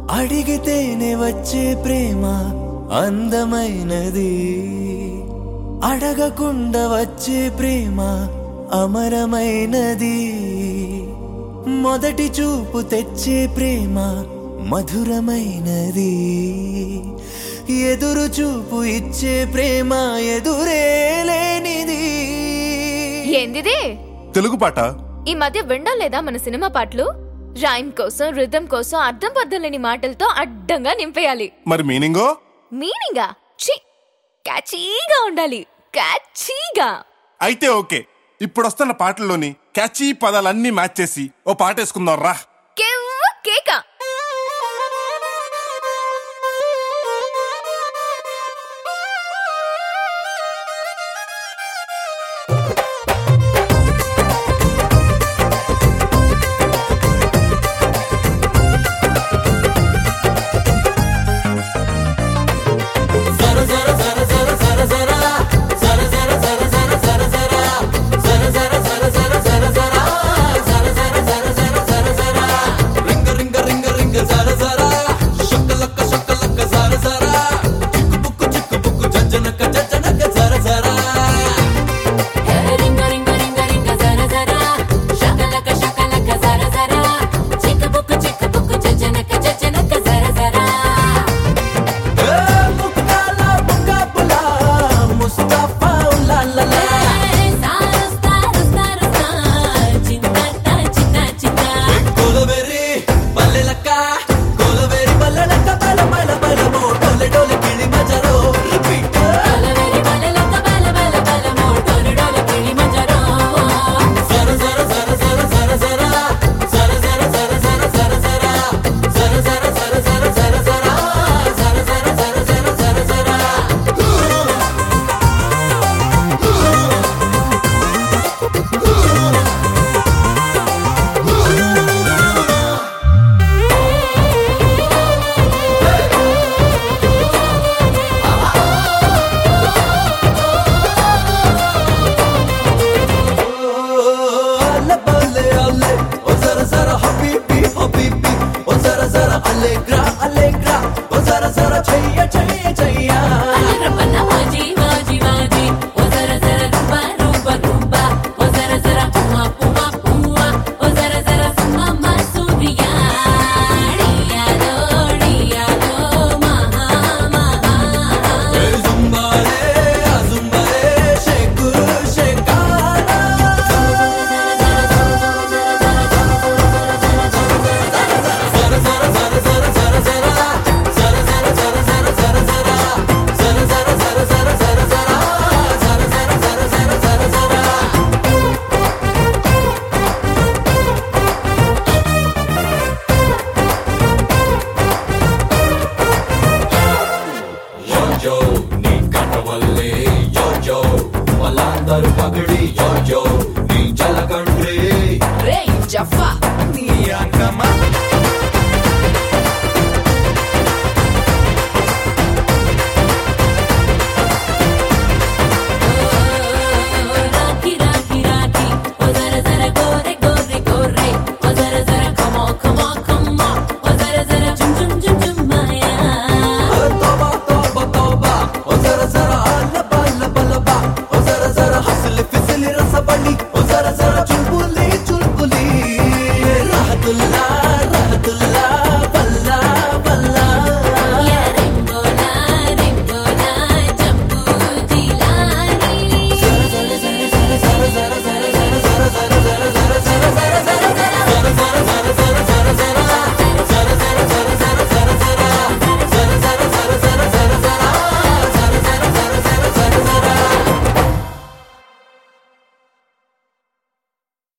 అడిగితేనే వచ్చే ప్రేమ అందమైనది అడగకుండా వచ్చే ప్రేమ అమరమైనది మొదటి చూపు తెచ్చే ప్రేమ మధురమైనది ఎదురు చూపు ఇచ్చే ప్రేమ ఎదురే లేనిది ఏందిది తెలుగు పాట ఈ మధ్య వినడం లేదా మన సినిమా పాటలు రైమ్ కోసం రిథం కోసం అర్థం పద్ధం లేని మాటలతో అడ్డంగా నింపేయాలి మరి మీనింగో మీనింగా చి క్యాచీగా ఉండాలి క్యాచీగా అయితే ఓకే ఇప్పుడు వస్తున్న పాటల్లోని క్యాచీ పదాలన్నీ మ్యాచ్ చేసి ఓ పాట వేసుకుందాం రా